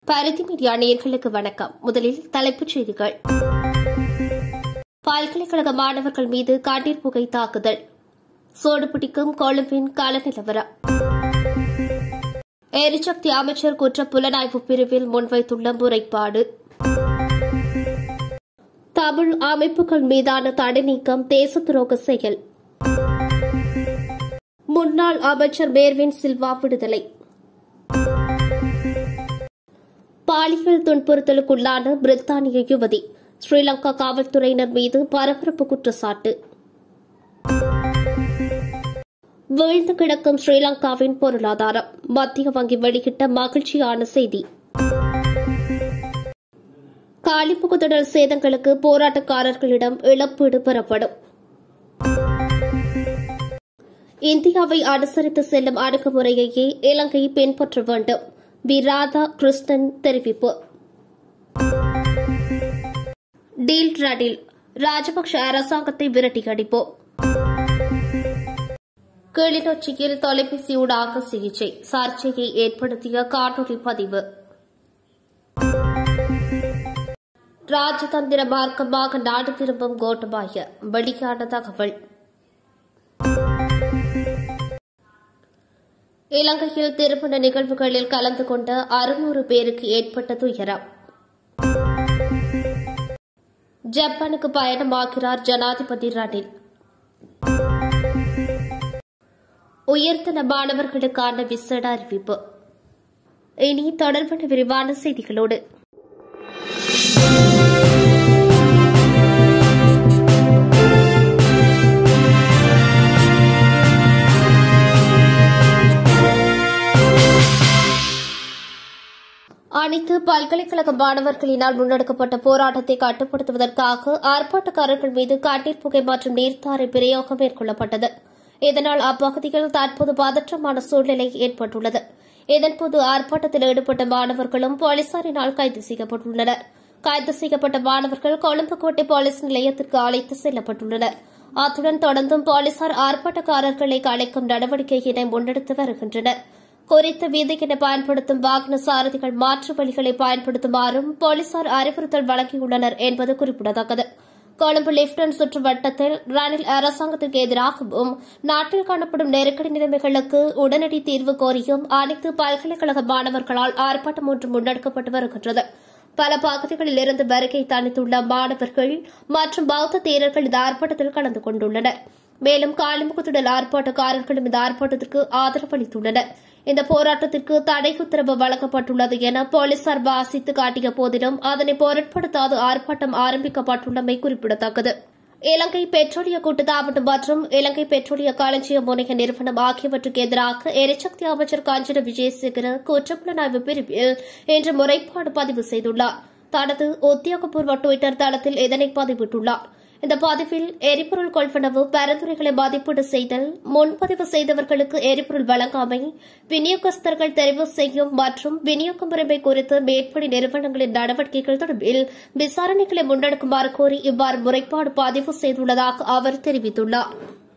பருத்தி மீடியா நேயர்களுக்கு வணக்கம் முதலில் தலைப்புச் செய்திகள் பல்கலைக்கழக மாணவர்கள் மீது கண்ணீர் புகை தாக்குதல் சோடு பிடிக்கும் கொழும்பின் கள நிலவரம் எரிசக்தி அமைச்சர் குற்ற புலனாய்வு பிரிவில் முன்வைத்துள்ள முறைப்பாடு தமிழ் அமைப்புகள் மீதான தடை நீக்கம் தேச துரோக செயல் முன்னாள் அமைச்சர் மேர்வின் சில்வா விடுதலை பாலியல் துன்புறுத்தலுக்குள்ளான பிரித்தானிய யுவதி ஸ்ரீலங்கா காவல்துறையினர் மீது பரபரப்பு குற்றச்சாட்டு வீழ்ந்து கிடக்கும் ஸ்ரீலங்காவின் பொருளாதாரம் மத்திய வங்கி வெளியிட்ட மகிழ்ச்சியான செய்தி காலிப்புகுதிடல் சேதங்களுக்கு போராட்டக்காரர்களிடம் இழப்பீடு பெறப்படும் இந்தியாவை அனுசரித்து செல்லும் அணுகுமுறையையே இலங்கை பின்பற்ற வேண்டும் வி ராதா கிருஷ்ணன் தெரிவிப்பு டீல் ரடில் ராஜபக்ஷ அரசாங்கத்தை விரட்டியடிப்போம் கிளிநொச்சியில் தொலைபேசியூடாக சிகிச்சை சர்ச்சையை ஏற்படுத்திய காணொலி பதிவு ராஜதந்திர மார்க்கமாக நாடு திரும்பும் கோட்டபாய வெளியான தகவல் இலங்கையில் திருமண நிகழ்வுகளில் கலந்து கொண்ட அறுநூறு பேருக்கு ஏற்பட்ட துயரம் ஜப்பானுக்கு பயணமாகிறார் ஜனாதிபதி ரணில் உயர்தர மாணவர்களுக்கான விசேட அறிவிப்பு இனி தொடர்பான விரிவான செய்திகளோடு அனைத்து பல்கலைக்கழக மாணவர்களினால் முன்னெடுக்கப்பட்ட போராட்டத்தை கட்டுப்படுத்துவதற்காக ஆர்ப்பாட்டக்காரர்கள் மீது கண்ணீர் புகை மற்றும் நீர்த்தாரை பிரயோகம் மேற்கொள்ளப்பட்டது இதனால் அப்பகுதியில் தற்போது பதற்றமான சூழ்நிலை ஏற்பட்டுள்ளது இதன்போது ஆர்ப்பாட்டத்தில் ஈடுபட்ட மாணவர்களும் போலீசாரினால் கைது செய்யப்பட்டுள்ளனர் கைது செய்யப்பட்ட மாணவர்கள் கொழும்புக்கோட்டை போலீஸ் நிலையத்திற்கு அழைத்து செல்லப்பட்டுள்ளனர் அத்துடன் தொடர்ந்தும் போலீசார் ஆர்ப்பாட்டக்காரர்களை கலைக்கும் நடவடிக்கையினை முன்னெடுத்து வருகின்றனர் குறித்த வீதிக்கென பயன்படுத்தும் வாகன சாரதிகள் மாற்று வழிகளை பயன்படுத்துமாறும் போலீசார் அறிவுறுத்தல் வழங்கியுள்ளனர் என்பது குறிப்பிடத்தக்கது கொழும்பு லெப்டினன்ட் சுற்று வட்டத்தில் ரணில் அரசாங்கத்திற்கு எதிராகவும் நாட்டில் காணப்படும் நெருக்கடி நிலைமைகளுக்கு உடனடி தீர்வு கோரியும் அனைத்து பல்கலைக்கழக மாணவர்களால் ஆர்ப்பாட்டம் ஒன்று முன்னெடுக்கப்பட்டு வருகின்றது பல பகுதிகளில் இருந்து வருகை தணித்துள்ள மாணவர்கள் மற்றும் பௌத்த தேரர்கள் இந்த ஆர்ப்பாட்டத்தில் கலந்து கொண்டுள்ளனர் மேலும் காலிமுகத்துடல் ஆர்ப்பாட்டக்காரர்களும் இந்த ஆர்ப்பாட்டத்திற்கு ஆதரவு அளித்துள்ளனர் இந்த போராட்டத்திற்கு தடை உத்தரவு வழங்கப்பட்டுள்ளது என போலீசார் வாசித்து காட்டிய போதிலும் அதனை பொருட்படுத்தாது ஆர்ப்பாட்டம் ஆரம்பிக்கப்பட்டுள்ளமை குறிப்பிடத்தக்கது இலங்கை பெட்ரோலிய கூட்டுத்தாபனம் மற்றும் இலங்கை பெட்ரோலிய களஞ்சிய முனைய நிறுவனம் ஆகியவற்றுக்கு எதிராக எரிசக்தி அமைச்சர் காஞ்சன விஜயசேகர குற்றப்புலனாய்வு பிரிவில் இன்று முறைப்பாடு பதிவு செய்துள்ளார் தனது உத்தியோகபூர்வ டுவிட்டர் தளத்தில் இதனை பதிவிட்டுள்ளார் இந்த பதிவில் எரிபொருள் கொள்வனவு பரிந்துரைகளை மதிப்பீடு செய்தல் முன்பதிவு செய்தவர்களுக்கு எரிபொருள் வழங்காமை விநியோகஸ்தர்கள் தெரிவு செய்யும் மற்றும் விநியோக முறைமை குறித்து மேற்படி நிறுவனங்களின் நடவடிக்கைகள் தொடர்பில் விசாரணைகளை முன்னெடுக்குமாறு கோரி இவ்வாறு முறைப்பாடு பதிவு செய்துள்ளதாக அவர் தெரிவித்துள்ளார்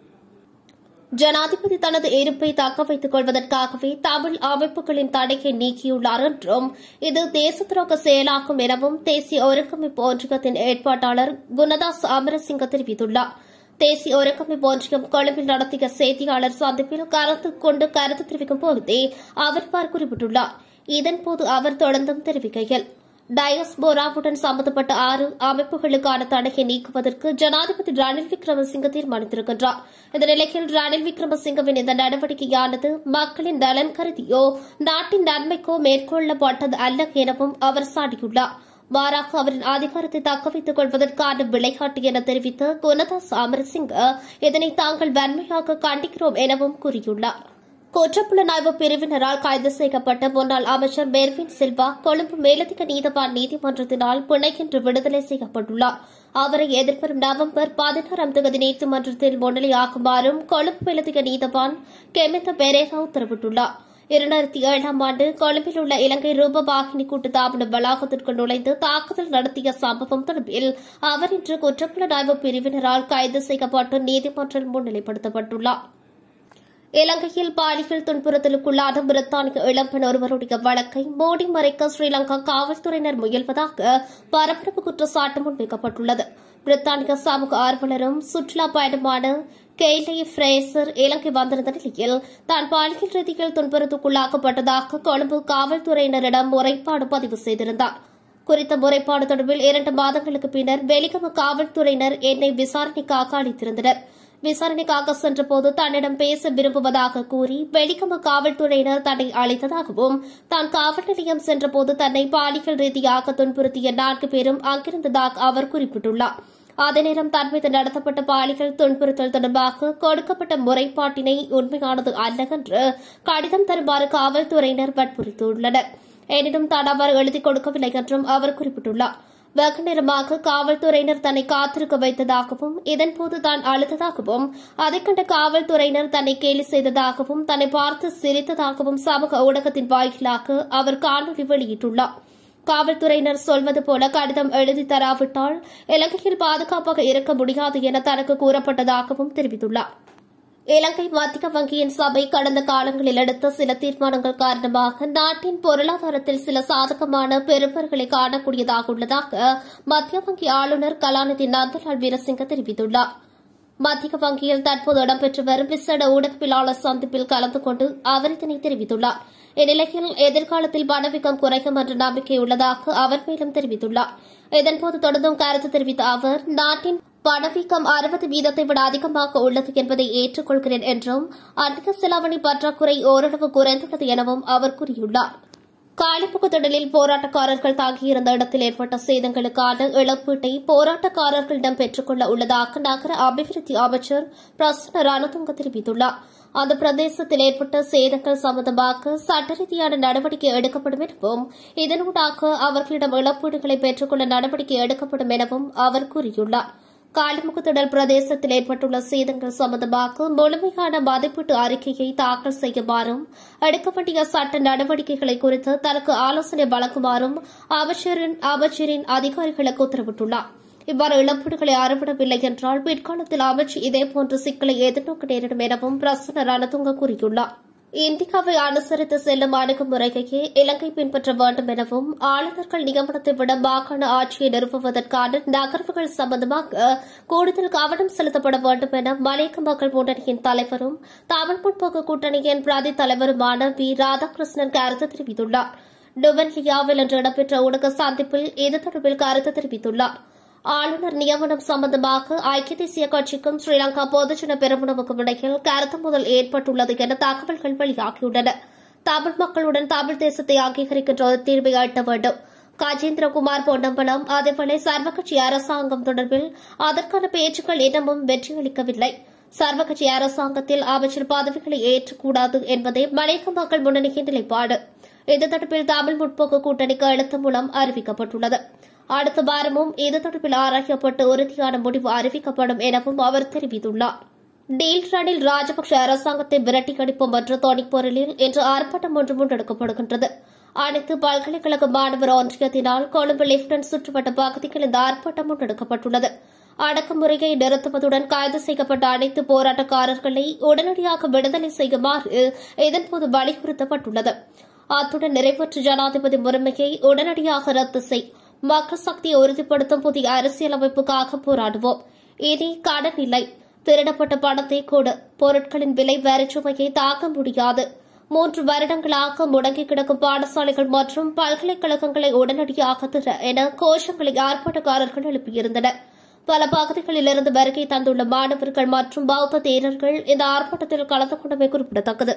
ஜனாதிபதி தனது இருப்பை தக்க வைத்துக் கொள்வதற்காகவே தமிழ் அமைப்புகளின் தடையை நீக்கியுள்ளார் என்றும் இது தேச துரோக செயலாகும் எனவும் தேசிய ஒருங்கமைப்பு ஒன்றியத்தின் ஏற்பாட்டாளர் குணதாஸ் அமரசிங்க தெரிவித்துள்ளார் தேசிய ஒருங்கமைப்பு ஒன்றியம் கொழும்பில் நடத்திய செய்தியாளர் சந்திப்பில் கலந்து கொண்டு கருத்து தெரிவிக்கும் போதே அவர் இவ்வாறு குறிப்பிட்டுள்ளார் இதன்போது அவர் தொடர்ந்தும் தெரிவிக்கையில் டயஸ்போராவுடன் சம்பந்தப்பட்ட ஆறு அமைப்புகளுக்கான தடையை நீக்குவதற்கு ஜனாதிபதி ரணில் விக்ரமசிங்க தீர்மானித்திருக்கின்றார் இந்த நிலையில் ரணில் விக்ரமசிங்கவின் இந்த நடவடிக்கையானது மக்களின் நலன் கருதியோ நாட்டின் நன்மைக்கோ மேற்கொள்ளப்பட்டது அல்ல எனவும் அவர் சாடியுள்ளார் மாறாக அவரின் அதிகாரத்தை தக்க வைத்துக் கொள்வதற்கான விளையாட்டு என தெரிவித்த குணதாஸ் அமரசிங்க இதனை தாங்கள் வன்மையாக கண்டிக்கிறோம் எனவும் கூறியுள்ளார் குற்றப்புலனாய்வு பிரிவினரால் கைது செய்யப்பட்ட முன்னாள் அமைச்சர் மெர்வின் சில்வா கொழும்பு மேலதிக நீதவான் நீதிமன்றத்தினால் பிணைக்கின்று விடுதலை செய்யப்பட்டுள்ளார் அவரை எதிர்வரும் நவம்பர் பதினாறாம் தேதி நீதிமன்றத்தில் முன்னிலையாகுமாறும் கொழும்பு மேலதிக நீதவான் கெமித பெரேரா உத்தரவிட்டுள்ளார் இரண்டாயிரத்தி ஏழாம் ஆண்டு கொழும்பில் உள்ள இலங்கை ரூபவாகினி கூட்டுத்தாபன வளாகத்திற்கு நுழைந்து தாக்குதல் நடத்திய சம்பவம் தொடர்பில் அவர் இன்று குற்றப்புலனாய்வு பிரிவினரால் கைது செய்யப்பட்டு நீதிமன்றில் முன்னிலைப்படுத்தப்பட்டுள்ளார் இலங்கையில் பாலியல் துன்புறுத்தலுக்குள்ளான பிரித்தானிய இளம்பெண் ஒருவருடைய வழக்கை மோடி மறைக்க ஸ்ரீலங்கா காவல்துறையினர் முயல்வதாக பரபரப்பு குற்றச்சாட்டு முன்வைக்கப்பட்டுள்ளது பிரித்தானிய சமூக ஆர்வலரும் சுற்றுலா பயணமான கெய்லி ஃப்ரேசர் இலங்கை வந்திருந்த நிலையில் தான் பாலியல் ரீதியில் துன்புறுத்துக்குள்ளாக்கப்பட்டதாக கொழும்பு காவல்துறையினரிடம் முறைப்பாடு பதிவு செய்திருந்தார் குறித்த முறைப்பாடு தொடர்பில் இரண்டு மாதங்களுக்கு பின்னர் வெலிகம காவல்துறையினர் என்னை விசாரணைக்காக அளித்திருந்தனர் விசாரணைக்காக சென்றபோது தன்னிடம் பேச விரும்புவதாக கூறி வெலிகம காவல்துறையினர் தன்னை அழைத்ததாகவும் தான் காவல் நிலையம் சென்றபோது தன்னை பாலியல் ரீதியாக துன்புறுத்திய நான்கு பேரும் அங்கிருந்ததாக அவர் குறிப்பிட்டுள்ளார் அதே நேரம் தன் மீது நடத்தப்பட்ட பாலியல் துன்புறுத்தல் தொடர்பாக கொடுக்கப்பட்ட முறைப்பாட்டினை உண்மையானது அல்ல என்று கடிதம் தருமாறு காவல்துறையினர் வற்புறுத்தியுள்ளனர் எனினும் தான் அவர் எழுதிக் கொடுக்கவில்லை என்றும் அவர் குறிப்பிட்டுள்ளார் வெகு நேரமாக காவல்துறையினர் தன்னை காத்திருக்க வைத்ததாகவும் இதன்போது தான் அழுத்ததாகவும் அதைக் கண்ட காவல்துறையினர் தன்னை கேலி செய்ததாகவும் தன்னை பார்த்து சிரித்ததாகவும் சமூக ஊடகத்தின் வாயிலாக அவர் காணொலி வெளியிட்டுள்ளார் காவல்துறையினர் சொல்வது போல கடிதம் எழுதி தராவிட்டால் இலங்கையில் பாதுகாப்பாக இருக்க முடியாது என தனக்கு கூறப்பட்டதாகவும் தெரிவித்துள்ளார் இலங்கை மத்திய வங்கியின் சபை கடந்த காலங்களில் எடுத்த சில தீர்மானங்கள் காரணமாக நாட்டின் பொருளாதாரத்தில் சில சாதகமான பெறுபர்களை காணக்கூடியதாக உள்ளதாக மத்திய வங்கி ஆளுநர் கலாநிதி நந்தலால் வீரசிங்க தெரிவித்துள்ளார் மத்திய வங்கியில் தற்போது இடம்பெற்று வரும் விசேட ஊடகவியலாளர் சந்திப்பில் கலந்து கொண்டு அவர் இதனை தெரிவித்துள்ளார் இந்நிலையில் எதிர்காலத்தில் பணவீக்கம் குறையும் என்ற நம்பிக்கை உள்ளதாக அவர் மேலும் தெரிவித்துள்ளார் இதன்போது தொடர்ந்தும் கருத்து தெரிவித்த அவர் நாட்டின் பணவீக்கம் அறுபது வீதத்தை விட அதிகமாக உள்ளது என்பதை ஏற்றுக்கொள்கிறேன் என்றும் அந்நிய செலாவணி பற்றாக்குறை ஓரளவு குறைந்துள்ளது எனவும் அவர் கூறியுள்ளார் காலிப்புக்கு திடலில் போராட்டக்காரர்கள் தாங்கியிருந்த இடத்தில் ஏற்பட்ட சேதங்களுக்கான இழப்பீட்டை போராட்டக்காரர்களிடம் பெற்றுக்கொள்ள உள்ளதாக நகர அபிவிருத்தி அமைச்சர் பிரசன்ன ரணதுங்க தெரிவித்துள்ளார் அந்த பிரதேசத்தில் ஏற்பட்ட சேதங்கள் சம்பந்தமாக சட்ட ரீதியான நடவடிக்கை எடுக்கப்படும் எனவும் இதனூடாக அவர்களிடம் இழப்பீடுகளை பெற்றுக்கொள்ள நடவடிக்கை எடுக்கப்படும் எனவும் அவர் கூறியுள்ளார் காலிமுகத்திடல் பிரதேசத்தில் ஏற்பட்டுள்ள சேதங்கள் சம்பந்தமாக முழுமையான மதிப்பீட்டு அறிக்கையை தாக்கல் செய்யுமாறும் எடுக்க வேண்டிய சட்ட நடவடிக்கைகளை குறித்து தனக்கு ஆலோசனை வழங்குமாறும் அமைச்சரின் அமைச்சரின் அதிகாரிகளுக்கு உத்தரவிட்டுள்ளார் இவ்வாறு இழப்பீடுகளை அறவிடவில்லை என்றால் பிற்காலத்தில் அமைச்சு இதேபோன்ற சிக்கலை எதிர்நோக்க நேரிடும் எனவும் பிரசன்ன ரணதுங்க கூறியுள்ளார் இந்தியாவை அனுசரித்து செல்லும் அணுகுமுறையையே இலங்கை பின்பற்ற வேண்டும் எனவும் ஆளுநர்கள் நியமனத்தை விட மாகாண ஆட்சியை நிறுவுவதற்கான நகர்வுகள் சம்பந்தமாக கூடுதல் கவனம் செலுத்தப்பட வேண்டும் என மலையக மக்கள் முன்னணியின் தலைவரும் தமிழ் முற்போக்கு கூட்டணியின் பிரதி தலைவருமான வி ராதாகிருஷ்ணன் கருத்து தெரிவித்துள்ளார் டுவன்லியாவில் இன்று இடம்பெற்ற ஊடக சந்திப்பில் இது தொடர்பில் கருத்து தெரிவித்துள்ளார் ஆளுநர் நியமனம் சம்பந்தமாக ஐக்கிய தேசிய கட்சிக்கும் ஸ்ரீலங்கா பொதுஜன பெருமுனவுக்கும் இடையில் கருத்து முதல் ஏற்பட்டுள்ளது என தகவல்கள் வெளியாகியுள்ளன தமிழ் மக்களுடன் தமிழ் தேசத்தை அங்கீகரிக்கின்ற ஒரு தீர்வை எட்ட வேண்டும் கஜேந்திரகுமார் பொன்னம்பலம் அதேபோல சர்வகட்சி அரசாங்கம் தொடர்பில் அதற்கான பேச்சுக்கள் இன்னமும் வெற்றியளிக்கவில்லை சர்வகட்சி அரசாங்கத்தில் அமைச்சர் பதவிகளை ஏற்றக்கூடாது என்பதே மலையக மக்கள் முன்னணியின் நிலைப்பாடு இது தொடர்பில் தமிழ் முற்போக்கு கூட்டணிக்கு எழுத்து மூலம் அறிவிக்கப்பட்டுள்ளது அடுத்த வாரமும் இது தொடர்பில் ஆராயப்பட்டு உறுதியான முடிவு அறிவிக்கப்படும் எனவும் அவர் தெரிவித்துள்ளார் டீல் ரனில் ராஜபக்ஷ அரசாங்கத்தை விரட்டி அடிப்போம் என்ற தொனிப்பொருளில் இன்று ஆர்ப்பாட்டம் ஒன்று முன்னெடுக்கப்படுகின்றது அனைத்து பல்கலைக்கழக மாணவர் ஒன்றியத்தினால் கொழும்பு லெப்டினன்ட் சுற்றுவட்ட பகுதியில் இந்த ஆர்ப்பாட்டம் முன்னெடுக்கப்பட்டுள்ளது அடக்குமுறையை நிறுத்துவதுடன் கைது செய்யப்பட்ட அனைத்து போராட்டக்காரர்களை உடனடியாக விடுதலை செய்யுமாறு இதன்போது வலியுறுத்தப்பட்டுள்ளது அத்துடன் நிறைவேற்று ஜனாதிபதி முறைமையை உடனடியாக ரத்து செய் மக்கள் சக்தியை உறுதிப்படுத்தும் புதிய அரசியலமைப்புக்காக போராடுவோம் இனி கடன் இல்லை திருடப்பட்ட பணத்தை கொடு பொருட்களின் விலை வரிச்சுமையை தாக்க முடியாது மூன்று வருடங்களாக முடங்கி கிடக்கும் பாடசாலைகள் மற்றும் பல்கலைக்கழகங்களை உடனடியாக திற என கோஷங்களை ஆர்ப்பாட்டக்காரர்கள் எழுப்பியிருந்தனர் பல பகுதிகளிலிருந்து வருகை தந்துள்ள மாணவர்கள் மற்றும் பௌத்த தேரர்கள் இந்த ஆர்ப்பாட்டத்தில் கலந்து கொண்டமை குறிப்பிடத்தக்கது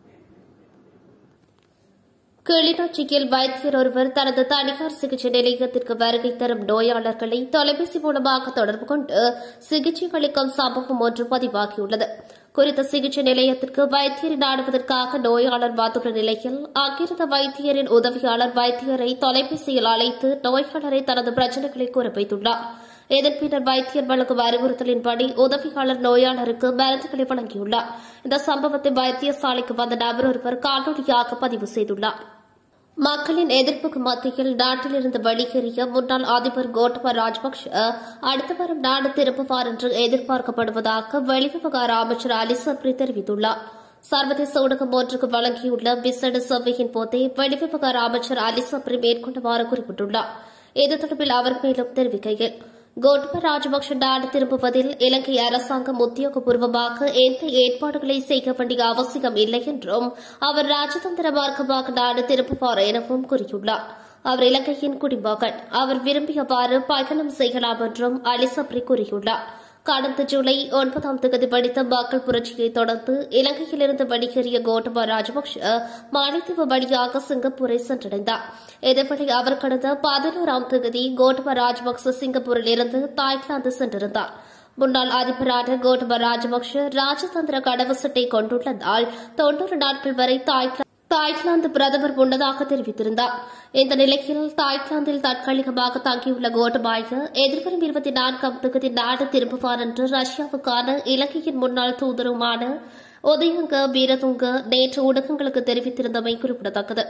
கிளிநொச்சியில் வைத்தியர் ஒருவர் தனது தனியார் சிகிச்சை நிலையத்திற்கு வருகை தரும் நோயாளர்களை தொலைபேசி மூலமாக தொடர்பு கொண்டு சிகிச்சை அளிக்கும் சம்பவம் ஒன்று பதிவாகியுள்ளது குறித்த சிகிச்சை நிலையத்திற்கு வைத்தியரை நாடுவதற்காக நோயாளர் வந்துள்ள நிலையில் அங்கிருந்த வைத்தியரின் உதவியாளர் வைத்தியரை தொலைபேசியில் அழைத்து நோயாளரை தனது பிரச்சினைகளை கூற வைத்துள்ளார் இதன் பின்னர் வைத்தியர் வழங்கும் அறிவுறுத்தலின்படி உதவியாளர் நோயாளருக்கு மருந்துகளை வழங்கியுள்ளார் இந்த சம்பவத்தை வைத்தியசாலைக்கு வந்த நபர் ஒருவர் காணொலியாக பதிவு செய்துள்ளார் மக்களின் எதிர்ப்புக்கு மத்தியில் நாட்டிலிருந்து வெளியேறிய முன்னாள் அதிபர் கோட்டபா ராஜபக்ஷ அடுத்த வாரம் நாடு திரும்புவார் என்று எதிர்பார்க்கப்படுவதாக வெளிவிவகார அமைச்சர் அலி சப்ரி தெரிவித்துள்ளார் சர்வதேச ஊடகம் ஒன்றுக்கு வழங்கியுள்ள விசேட சபையின் போதே வெளிவிவகார அமைச்சர் அலி சப்ரி மேற்கொண்டவாறு குறிப்பிட்டுள்ளார் இது தொடர்பில் அவர் மேலும் தெரிவிக்கையில் கோட்டப ராஜபக்ஷ நாடு திரும்புவதில் இலங்கை அரசாங்கம் உத்தியோகபூர்வமாக எந்த ஏற்பாடுகளை செய்ய வேண்டிய அவசியம் இல்லை என்றும் அவர் ராஜதந்திர மார்க்கமாக நாடு திரும்புவார் எனவும் கூறியுள்ளார் அவர் இலங்கையின் குடிமகன் அவர் விரும்பியவாறு பயணம் செய்யலாம் என்றும் அலிசப்ரி கூறியுள்ளார் கடந்த ஜூலை ஒன்பதாம் தேதி படித்த மக்கள் புரட்சியை தொடர்ந்து இலங்கையிலிருந்து வெளியேறிய கோட்டபா ராஜபக்ஷ மாலைத்தீவு வழியாக சிங்கப்பூரை சென்றடைந்தார் இதேவேளை அவர் கடந்த பதினோராம் தேதி கோட்டபா ராஜபக்ச சிங்கப்பூரில் இருந்து தாய்லாந்து சென்றிருந்தார் முன்னாள் அதிபரான கோட்டபா ராஜபக்ஷ ராஜதந்திர கடவுச்சட்டை கொண்டுள்ளதால் தொன்னூறு நாட்கள் வரை தாய்லாந்து தாய்லாந்து பிரதமர் முன்னதாக தெரிவித்திருந்தார் இந்த நிலையில் தாய்லாந்தில் தற்காலிகமாக தங்கியுள்ள கோட்டபாய எதிர்வரும் இருபத்தி நான்காம் தேதி நாடு திரும்புவார் என்று ரஷ்யாவுக்கான இலங்கையின் முன்னாள் தூதருமான உதயங்க வீரதுங்க நேற்று ஊடகங்களுக்கு தெரிவித்திருந்தமை குறிப்பிடத்தக்கது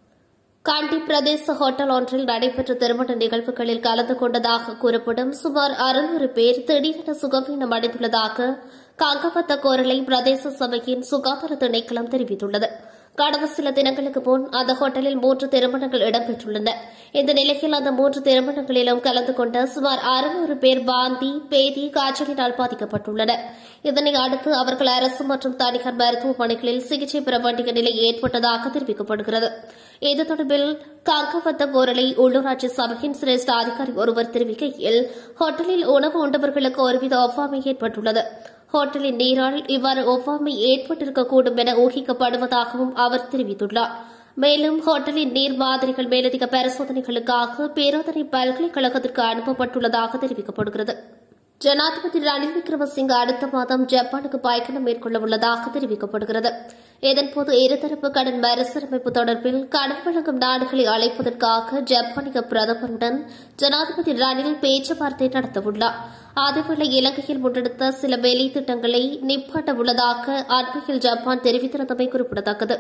காண்டி பிரதேச ஹோட்டல் ஒன்றில் நடைபெற்ற திருமண நிகழ்வுகளில் கலந்து கொண்டதாக கூறப்படும் சுமார் அறுநூறு பேர் திடீரென சுகவீனம் அடைந்துள்ளதாக காங்கவத்த கோரலை பிரதேச சபையின் சுகாதார திணைக்களம் தெரிவித்துள்ளது கடந்த சில தினங்களுக்கு முன் அந்த ஹோட்டலில் மூன்று திருமணங்கள் இடம்பெற்றுள்ளன இந்த நிலையில் அந்த மூன்று திருமணங்களிலும் கலந்து கொண்ட சுமார் அறுநூறு பேர் பாந்தி பேதி காய்ச்சலினால் பாதிக்கப்பட்டுள்ளனர் இதனை அடுத்து அவர்கள் அரசு மற்றும் தனியார் மருத்துவமனைகளில் சிகிச்சை பெற வேண்டிய நிலை ஏற்பட்டதாக தெரிவிக்கப்படுகிறது இது தொடர்பில் காங்கவத்த கோரலை உள்ளூராட்சி சபையின் சிரேஷ்ட அதிகாரி ஒருவர் தெரிவிக்கையில் ஹோட்டலில் உணவு உண்டவர்களுக்கு ஒருவித ஒவ்வாமை ஏற்பட்டுள்ளது ஹோட்டலின் நீரால் இவ்வாறு ஒவ்வாமை ஏற்பட்டிருக்கக்கூடும் என ஊகிக்கப்படுவதாகவும் அவர் தெரிவித்துள்ளார் மேலும் ஹோட்டலின் நீர் மாதிரிகள் மேலதிக பரிசோதனைகளுக்காக பேரோதனை பல்கலைக்கழகத்திற்கு அனுப்பப்பட்டுள்ளதாக தெரிவிக்கப்படுகிறது ஜனாதிபதி ரணில் விக்ரமசிங்க அடுத்த மாதம் ஜப்பானுக்கு பயணம் மேற்கொள்ள உள்ளதாக தெரிவிக்கப்படுகிறது இதன்போது இருதரப்பு கடன் மறுசீரமைப்பு தொடர்பில் கடன் வழங்கும் நாடுகளை அழைப்பதற்காக ஜப்பானிய பிரதமருடன் ஜனாதிபதி ரணில் பேச்சுவார்த்தை நடத்தவுள்ளார் அதேவேளை இலங்கையில் முன்னெடுத்த சில வேலை திட்டங்களை நிப்பாட்ட உள்ளதாக அண்மையில் ஜப்பான் தெரிவித்திருந்தமை குறிப்பிடத்தக்கது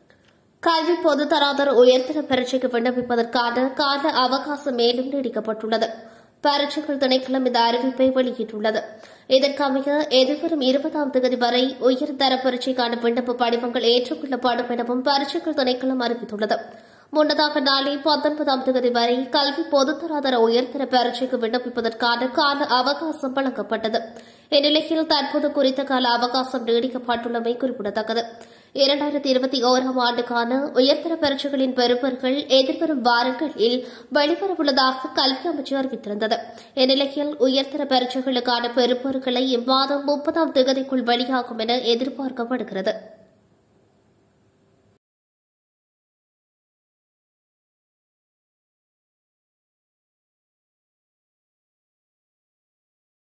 கல்வி பொதுத்தராதர உயர்தர பரீட்சைக்கு விண்ணப்பிப்பதற்கான கால அவகாசம் மேலும் நீடிக்கப்பட்டுள்ளது பரீட்சைகள் திணைக்களம் இந்த அறிவிப்பை வெளியிட்டுள்ளது இதற்கமைய எதிர்வரும் இருபதாம் தேதி வரை உயர்தர பரீட்சைக்கான விண்ணப்ப படிவங்கள் ஏற்றுக்கொள்ளப்படும் எனவும் பரீட்சைகள் திணைக்களம் அறிவித்துள்ளது முன்னதாக நாளை பத்தொன்பதாம் தேதி வரை கல்வி பொதுத்தராதர உயர்தர பரீட்சைக்கு விண்ணப்பிப்பதற்கான கால அவகாசம் வழங்கப்பட்டது இந்நிலையில் தற்போது குறித்த கால அவகாசம் நீடிக்கப்பட்டுள்ளமை குறிப்பிடத்தக்கது இரண்டாயிரத்தி இருபத்தி ஓராம் ஆண்டுக்கான உயர்தர பரீட்சைகளின் பெறுபர்கள் எதிர்வரும் வாரங்களில் வெளிவரவுள்ளதாக கல்வி அமைச்சு அறிவித்திருந்தது இந்நிலையில் உயர்தர பரீட்சைகளுக்கான பெறுபர்களை இம்மாதம் முப்பதாம் தேதிக்குள் வெளியாகும் என எதிர்பார்க்கப்படுகிறது